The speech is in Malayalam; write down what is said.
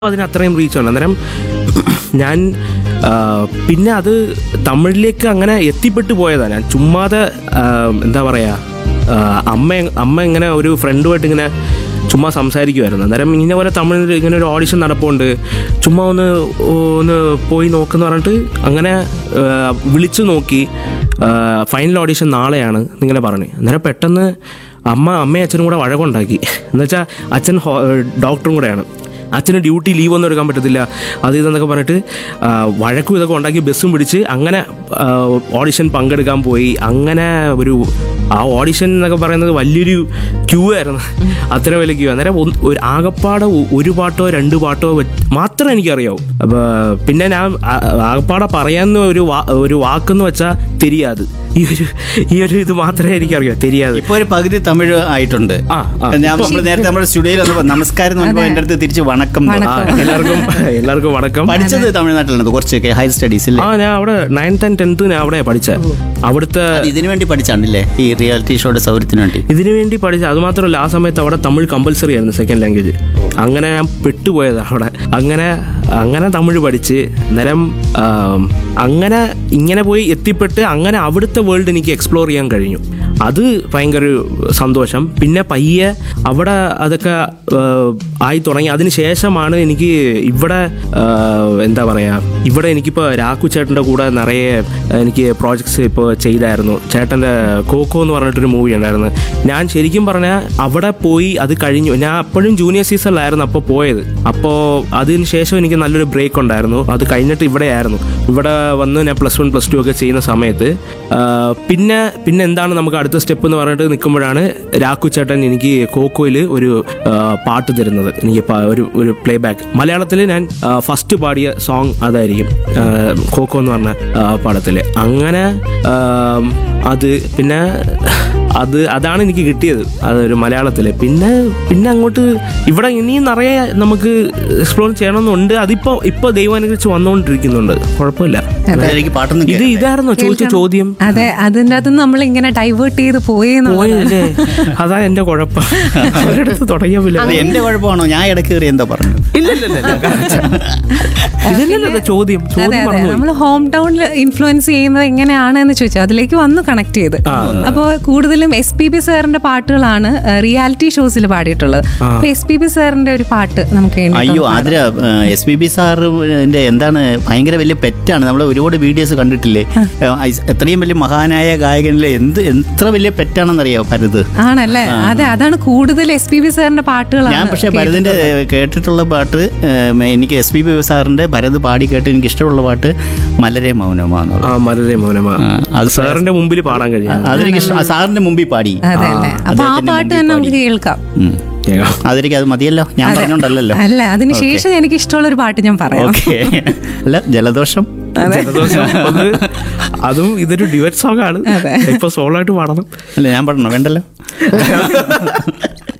അതിന് അത്രയും റീച്ച് ഉണ്ട് അന്നേരം ഞാൻ ആ, പിന്നെ അത് തമിഴിലേക്ക് അങ്ങനെ എത്തിപ്പെട്ടു പോയതാണ് ഞാൻ ചുമ്മാതെ ആ, എന്താ പറയുക ആ, അമ്മ അമ്മ ഇങ്ങനെ ഒരു ഫ്രണ്ടുമായിട്ട് ഇങ്ങനെ ചുമ്മാ സംസാരിക്കുമായിരുന്നു അന്നേരം ഇങ്ങനെ പോലെ തമിഴിൽ ഇങ്ങനെ ഒരു ഓഡിഷൻ നടപ്പുണ്ട് ചുമ്മാ ഒന്ന് ഒന്ന് പോയി നോക്കുന്ന പറഞ്ഞിട്ട് അങ്ങനെ ആ, വിളിച്ചു നോക്കി ഫൈനൽ ഓഡിഷൻ നാളെയാണ് എന്നിങ്ങനെ പറഞ്ഞു അന്നേരം പെട്ടെന്ന് അമ്മ അമ്മയും അച്ഛനും കൂടെ വഴക്കുണ്ടാക്കി എന്നുവെച്ചാൽ അച്ഛൻ ഹോ- ഡോക്ടറും കൂടെയാണ് അച്ഛന് ഡ്യൂട്ടി ലീവ് ഒന്നും എടുക്കാൻ പറ്റത്തില്ല അത് ഇതെന്നൊക്കെ പറഞ്ഞിട്ട് ആ, വഴക്കും ഇതൊക്കെ ഉണ്ടാക്കി ബസ്സും പിടിച്ച് അങ്ങനെ ആ, ഓഡിഷൻ പങ്കെടുക്കാൻ പോയി അങ്ങനെ ഒരു ആ ഓഡിഷൻ എന്നൊക്കെ പറയുന്നത് വലിയൊരു ക്യൂ ആയിരുന്നു അത്ര വലിയ ക്യൂ അന്നേരം ഒന്ന് ഒരു ആകപ്പാടെ ഒ- ഒരു പാട്ടോ രണ്ട് പാട്ടോ വെ- മാത്രമേ എനിക്കറിയാവൂ അപ്പോൾ പിന്നെ ഞാൻ ആ- ആകപ്പാടെ പറയാവുന്ന ഒരു വാ ഒരു വാക്കെന്ന് വെച്ചാൽ തെരിയാത് ഈ ഒരു ഈ ഒരു ഇത് മാത്രമേ എനിക്കറിയാം തെരിയാത് ഇപ്പൊ ഒരു പകുതി തമിഴ് ആയിട്ടുണ്ട് ആ, ആ. ഞാൻ നമ്മൾ നേരത്തെ നമ്മുടെ സ്റ്റുഡിയോയിൽ വന്നപ്പോ നമസ്കാരം എന്ന് പറയുമ്പോൾ എന്റെ അടുത്ത് തിരിച്ച് വണക്കം എന്ന് ആ, പറഞ്ഞു. എല്ലാവർക്കും എല്ലാവർക്കും വണക്കം പഠിച്ചത് തമിഴ്നാട്ടിലാണ് കുറച്ചൊക്കെ ഹയർ സ്റ്റഡീസ് ആ ഞാൻ അവിടെ നയൻത്ത് ആൻഡ് ടെൻത്ത് ഞാൻ അവിടെ പഠിച്ചത് അവിടുത്തെ ഇതിനു വേണ്ടി പഠിച്ചാണല്ലേ ഈ റിയാലിറ്റി ഷോയുടെ സൗകര്യത്തിന് വേണ്ടി ഇതിനു വേണ്ടി പഠിച്ച അത് മാത്രമല്ല ആ സമയത്ത് അവിടെ തമിഴ് കമ്പൽസറി ആയിരുന്നു സെക്കൻഡ് ലാംഗ്വേജ് അങ്ങനെ ഞാൻ പെട്ടുപോയത് അവിടെ അങ്ങനെ അങ്ങനെ തമിഴ് പഠിച്ച് അന്നേരം ആം, അങ്ങനെ ഇങ്ങനെ പോയി എത്തിപ്പെട്ട് അങ്ങനെ അവിടുത്തെ വേൾഡ് എനിക്ക് എക്സ്പ്ലോർ ചെയ്യാൻ കഴിഞ്ഞു അത് ഭയങ്കര ഒരു സന്തോഷം പിന്നെ പയ്യെ അവിടെ അതൊക്കെ ആ, ആയി തുടങ്ങി അതിന് ശേഷമാണ് എനിക്ക് ഇവിടെ ആ, എന്താ പറയുക ഇവിടെ എനിക്കിപ്പോൾ രാഘു ചേട്ടൻ്റെ കൂടെ നിറയെ എനിക്ക് പ്രോജക്ട്സ് ഇപ്പോൾ ചെയ്തായിരുന്നു ചേട്ടൻ്റെ കോക്കോ എന്ന് പറഞ്ഞിട്ടൊരു മൂവി ഉണ്ടായിരുന്നു ഞാൻ ശരിക്കും പറഞ്ഞാൽ അവിടെ പോയി അത് കഴിഞ്ഞു ഞാൻ അപ്പോഴും ജൂനിയർ സീസണിലായിരുന്നു അപ്പോൾ പോയത് അപ്പോൾ അതിന് ശേഷം എനിക്ക് നല്ലൊരു ബ്രേക്ക് ഉണ്ടായിരുന്നു അത് കഴിഞ്ഞിട്ട് ഇവിടെ ആയിരുന്നു ഇവിടെ വന്ന് ഞാൻ പ്ലസ് വൺ പ്ലസ് ടു ഒക്കെ ചെയ്യുന്ന സമയത്ത് ആ, പിന്നെ പിന്നെ എന്താണ് നമുക്ക് അടുത്ത സ്റ്റെപ്പ് എന്ന് പറഞ്ഞിട്ട് നിൽക്കുമ്പോഴാണ് രാഘു ചേട്ടൻ എനിക്ക് കോക്കോയിൽ ഒരു ആ, പാട്ട് തരുന്നത് എനിക്ക് പ- ഒരു ഒരു പ്ലേ ബാക്ക് മലയാളത്തിൽ ഞാൻ ഫസ്റ്റ് പാടിയ സോങ് അതായിരിക്കും ആ, കോക്കോ എന്ന് പറഞ്ഞ പാടത്തിൽ അങ്ങനെ ആ, അത് പിന്നെ അത് അതാണ് എനിക്ക് കിട്ടിയത് അതൊരു മലയാളത്തിൽ പിന്നെ പിന്നെ അങ്ങോട്ട് ഇവിടെ ഇനിയും നിറയെ നമുക്ക് എക്സ്പ്ലോർ ചെയ്യണമെന്നുണ്ട് അതിപ്പോ ഇപ്പൊ ദൈവാനുഗ്രഹിച്ച് വന്നുകൊണ്ടിരിക്കുന്നുണ്ട് കുഴപ്പമില്ല എനിക്ക് പാട്ടൊന്നും ഇത് ഇതായിരുന്നോ ചോദിച്ച ചോദ്യം അതെ അതിൻ്റെ അകത്ത് നമ്മൾ ഇങ്ങനെ ഡൈവേർട്ട് ചെയ്ത് പോയി പോയല്ലേ അതാ എന്റെ കുഴപ്പം ഒരിടത്ത് തുടങ്ങിയ പോലെ അത് എന്റെ കുഴപ്പമാണോ ഞാൻ ഇടയ്ക്ക് കയറി എന്താ പറഞ്ഞു ഇതല്ലല്ലോ ചോദ്യം അതെ ചോദ്യം അതെ പറഞ്ഞു നമ്മൾ ഹോം ടൗണിൽ ഇൻഫ്ലുവൻസ് ചെയ്യുന്നത് എങ്ങനെയാണ് എന്ന് ചോദിച്ചു അതിലേക്ക് വന്ന് കണക്ട് ചെയ്ത് അപ്പോൾ കൂടുതലും എസ് പി ബി സാറിന്റെ പാട്ടുകളാണ് റിയാലിറ്റി ഷോസിൽ പാടിയിട്ടുള്ളത് അപ്പൊ എസ് പി ബി സാറിന്റെ ഒരു പാട്ട് നമുക്ക് വേണ്ടി അയ്യോ ആതിര എസ് പി ബി സാറിന്റെ എന്താണ് ഭയങ്കര വലിയ പെറ്റാണ് നമ്മൾ ഒരുപാട് വീഡിയോസ് കണ്ടിട്ടില്ലേ ഏഹ്, ഐസ്- എത്രയും വലിയ മഹാനായ ഗായകനിലെ എന്ത് എത്ര വലിയ പെറ്റാണെന്നറിയോ ഭരത് ആണല്ലേ അതെ അതാണ് കൂടുതൽ എസ് പി ബി സാറിന്റെ ഞാൻ പാട്ടുകളാണ് പക്ഷെ ഭരതിന്റെ കേട്ടിട്ടുള്ള പാട്ട് ഏഹ്, എനിക്ക് എസ് പി ബി സാറിന്റെ ഭരത് പാടി കേട്ട് എനിക്ക് ഇഷ്ടമുള്ള പാട്ട് മലരെ മൗനമാന്നുള്ളത് ആ മലരെ മോനമാ ആ, അത് സാറിന്റെ മുമ്പിൽ പാടാൻ കഴിയാം അതെനിക്ക് ഇഷ്ടം ആ, സാറിന്റെ മുമ്പിൽ പാടി അതെ അല്ലേ അപ്പൊ ആ അദ്ദേഹത്തിന്റെ പാട്ട് മുമ്പിൽ തന്നെ പാടി. നമുക്ക് കേൾക്കാം ഉം. അതെനിക്ക് അത് മതിയല്ലോ ഞാൻ പറഞ്ഞോണ്ടല്ലോ അല്ല അതിന് ശേഷം എനിക്ക് ഇഷ്ടമുള്ള ഒരു പാട്ട് ഞാൻ പറയാം ഓക്കെ അല്ല ജലദോഷം ജലദോഷം അത് അതും ഇതൊരു ഡിവറ്റ് സോങ് ആണ് ഇപ്പൊ സോളോ ആയിട്ട് പാടണം അല്ല ഞാൻ പറഞ്ഞോ വേണ്ടല്ലോ